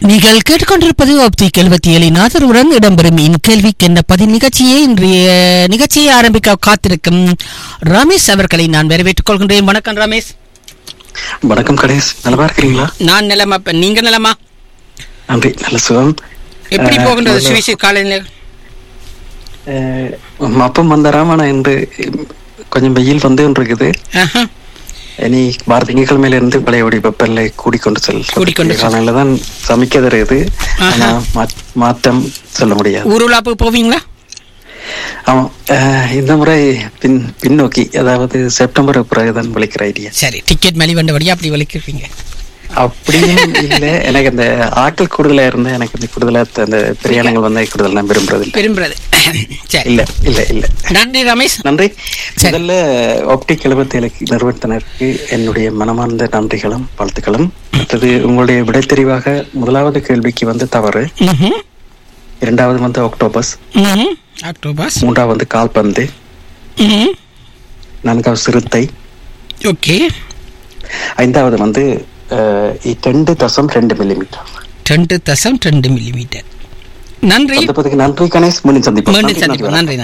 நீங்கள் கேட்டுக்கொண்டிருப்பது ஆப்திக் எழுபத்தி ஏழு நாதருடன் இடம்பெறும் இன் கேள்விக்கு என்ன பதில் நிகழ்ச்சியை இன்றைய நிகழ்ச்சியை ஆரம்பிக்க காத்திருக்கும் ரமேஷ் அவர்களை நான் வரவேற்றுக் கொள்கின்றேன் வணக்கம் ரமேஷ் வணக்கம் கணேஷ் நலமா இருக்கிறீங்களா நான் நிலமா இப்ப நீங்க நிலமா நன்றி நல்ல சுகம் எப்படி அஹ், போகின்றது நல்ல- சுவிஸ் காலையில் அஹ், அப்பம் வந்தாராம் ஆனா இன்று கொஞ்சம் வெயில் வந்து ஒன்று இருக்குது ஆஹா. இனி வார திங்கட்கிழமையில இருந்து பழையபடி வெப்பநிலை கூடிக்கொண்டு செல் கூடிக்கொண்டு செல். காலையில தான் சமைக்கிறது இருக்குது ஆனா ஆஹா. மா- மாற்றம் சொல்ல முடியாது ஊருலாப்பு போவீங்களா ஆமா அஹ், இந்த முறை பின் பின்னோக்கி அதாவது செப்டம்பர் பிறகுதான் விളിக்கிற ஐடியா சரி டிக்கெட் மலி வந்தபடியா அப்படி வலிக்கிறீங்க அப்படியும் இல்ல எனக்கு அந்த ஆட்கள் கூடுதலா இருந்தா எனக்கு இந்த கூடுதலா அந்த பிரயாணங்கள் வந்தா கூடுதல் நான் விரும்புறது இல்ல விரும்புறது சரி இல்ல இல்ல இல்ல நன்றி ரமேஷ் நன்றி சரி. முதல்ல ஆப்டிக் எழுபத்தேழு நிறுவனத்தினருக்கு என்னுடைய மனமார்ந்த நன்றிகளும் வாழ்த்துக்களும் அடுத்தது உங்களுடைய விடை தெரிவாக முதலாவது கேள்விக்கு வந்து தவறு ம்ஹும். இரண்டாவது வந்து ஆக்டோபஸ் ம்ஹும். அக்டோபஸ் மூன்றாவது வந்து கால்பந்து ம்ஹும். நான்காவது சிறுத்தை ஓகே ஐந்தாவது வந்து அஹ், ரெண்டு தசம் ரெண்டு மில்லிமீட்டர் ரெண்டு தசம் ரெண்டு மில்லிமீட்டர் நன்றி சந்தர்ப்பத்துக்கு நன்றி கணேஷ் மீண்டும் சந்திப்போம் மீண்டும் நன்றி, நன்றி, சந்திப்போம் நன்றி